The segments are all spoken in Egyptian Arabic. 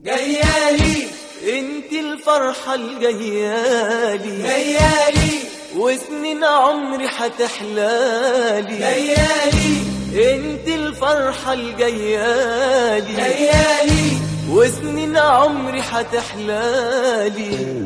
جيالي انت الفرحة الجيالي جيالي وسنين عمري حتحلالي جيالي انت الفرحة الجيالي جيالي وسنين عمري حتحلالي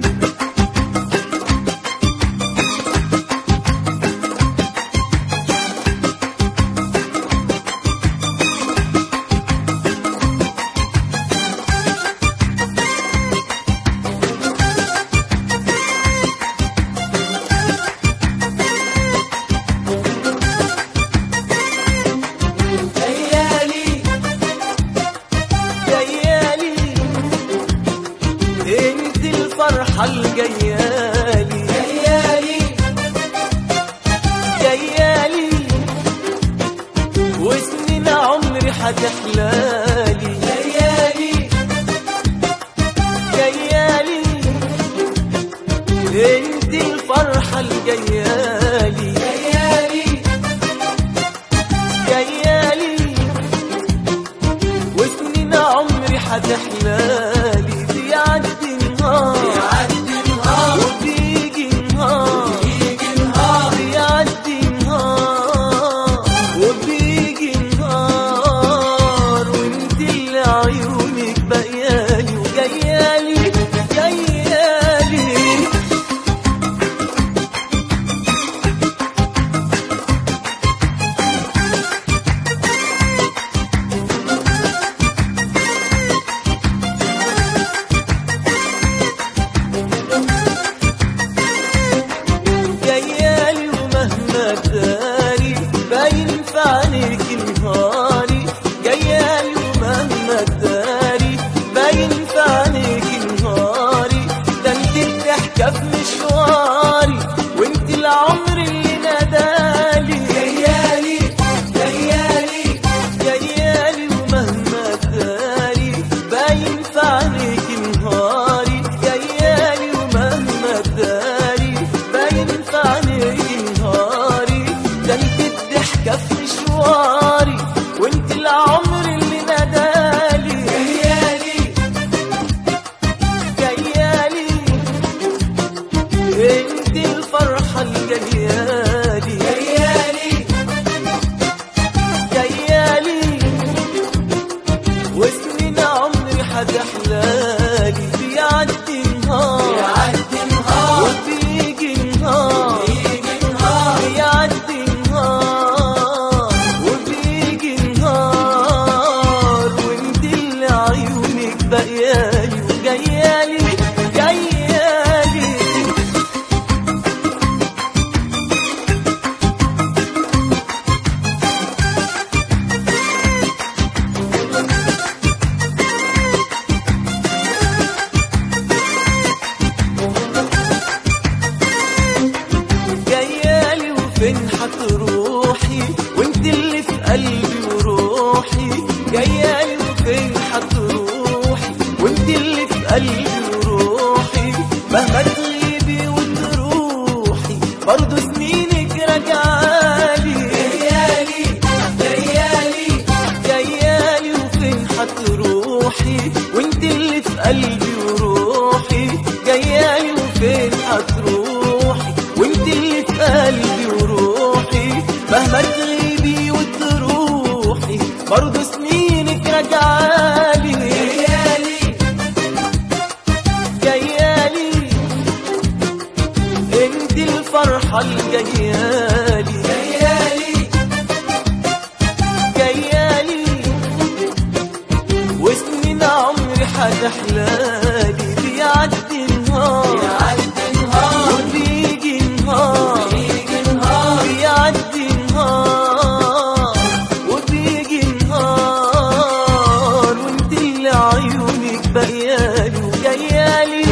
جيالي جيالي انت الفرحة الجيالي جيالي جيالي وسنين عمري حتحلالي جيالي جيالي انت الفرحة الجيالي جيالي جيالي وسنين عمري حتحلالي بيعدي نهار يعدي نهار وبيجي نهار يجي نهار بيعدي نهار وبيجي نهار وانت اللي عيونك بقيالي وجيالي جيالي جيالي ومهما داري باين في عينيك نهاري جيالي ومهما داري باين في عينيك نهاري ده انت الضحكة في مشواري وانت العمر اللي نادالي جيالي جيالي جيالي ومهما داري باين في عينيك نهاري جيالي ومهما داري باين في عينيك نهاري ده انت الضحكة في مشواري وانت العمر اللي نادالي جيالي جيالي انت الفرحة الجيالي جيالي جيالي وسنين عمري حتحلالي بيعدي نهار يعدي نهار وبيجي نهار يجي نهار بيعدي نهار وبيجي نهار وانت اللي عيونك بقيالي وجيالي جيالي جيالي وفين حتروحي وانت اللي في قلبي وروحي جيالي وفين حتروحي وانت اللي في قلبي وروحي مهما تغيبي وتروحي برضه سنينك راجعالي جيالي جيالي جيالي وفين حتروحي وانت اللي في قلبي وروحي جيالي وفين حتروحي وانت اللي في قلبي وروحي مهما تغيبي وتروحي برضه سنينك راجعالي جيالي جيالي انت الفرحة الجيالي جيالي جيالي وسنين عمري حتحلالي بيعدي نهار يعدي نهار وبيجي نهار يجي نهار بيعدي نهار وبيجي نهار وانت اللي عيونك بقيالي وجيالي